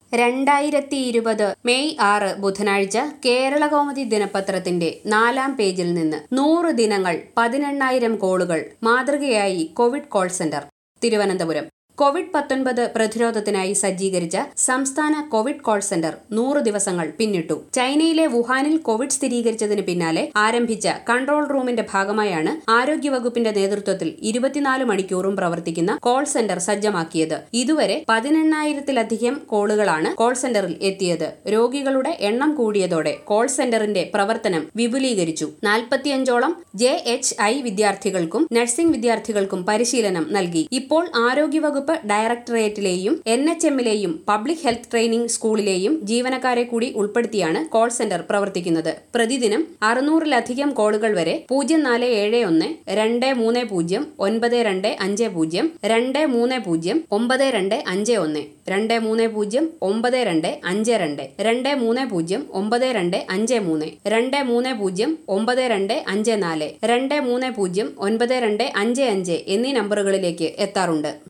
രണ്ടായിരത്തി ഇരുപത് മെയ് ആറ് ബുധനാഴ്ച കേരളകൗമുദി ദിനപത്രത്തിന്റെ നാലാം പേജിൽ നിന്ന് നൂറ് ദിനങ്ങൾ പതിനെണ്ണായിരം കോളുകൾ മാതൃകയായി Covid call centre Thiruvananthapuram Covid പത്തൊൻപത് പ്രതിരോധത്തിനായി സജ്ജീകരിച്ച സംസ്ഥാന കോവിഡ് കോൾ സെന്റർ നൂറ് ദിവസങ്ങൾ പിന്നിട്ടു ചൈനയിലെ വുഹാനിൽ കോവിഡ് സ്ഥിരീകരിച്ചതിന് പിന്നാലെ ആരംഭിച്ച കൺട്രോൾ റൂമിന്റെ ഭാഗമായാണ് ആരോഗ്യവകുപ്പിന്റെ നേതൃത്വത്തിൽ ഇരുപത്തിനാല് മണിക്കൂറും പ്രവർത്തിക്കുന്ന കോൾ സെന്റർ സജ്ജമാക്കിയത് ഇതുവരെ പതിനെണ്ണായിരത്തിലധികം കോളുകളാണ് കോൾ സെന്ററിൽ എത്തിയത് രോഗികളുടെ എണ്ണം കൂടിയതോടെ കോൾ സെന്ററിന്റെ പ്രവർത്തനം വിപുലീകരിച്ചു നാൽപ്പത്തിയഞ്ചോളം ജെ എച്ച് ഐ വിദ്യാർത്ഥികൾക്കും നഴ്സിംഗ് വിദ്യാർത്ഥികൾക്കും പരിശീലനം നൽകി ഇപ്പോൾ ആരോഗ്യവകുപ്പ് ഡയറക്ടറേറ്റിലെയും എൻ എച്ച് എമ്മിലെയും പബ്ലിക് ഹെൽത്ത് ട്രെയിനിംഗ് സ്കൂളിലെയും ജീവനക്കാരെ കൂടി ഉൾപ്പെടുത്തിയാണ് കോൾ സെന്റർ പ്രവർത്തിക്കുന്നത് പ്രതിദിനം അറുന്നൂറിലധികം കോളുകൾ വരെ പൂജ്യം നാല് ഏഴ് ഒന്ന് രണ്ട് മൂന്ന് പൂജ്യം ഒൻപത് രണ്ട് അഞ്ച് പൂജ്യം രണ്ട് മൂന്ന് പൂജ്യം ഒമ്പത് രണ്ട് അഞ്ച് ഒന്ന് രണ്ട് മൂന്ന് പൂജ്യം ഒമ്പത് രണ്ട് അഞ്ച് രണ്ട് രണ്ട് മൂന്ന് പൂജ്യം ഒമ്പത് രണ്ട് അഞ്ച് മൂന്ന് രണ്ട് മൂന്ന് പൂജ്യം ഒമ്പത് രണ്ട് അഞ്ച് നാല് രണ്ട് മൂന്ന് പൂജ്യം ഒൻപത് രണ്ട് അഞ്ച് അഞ്ച് എന്നീ നമ്പറുകളിലേക്ക് എത്താറുണ്ട്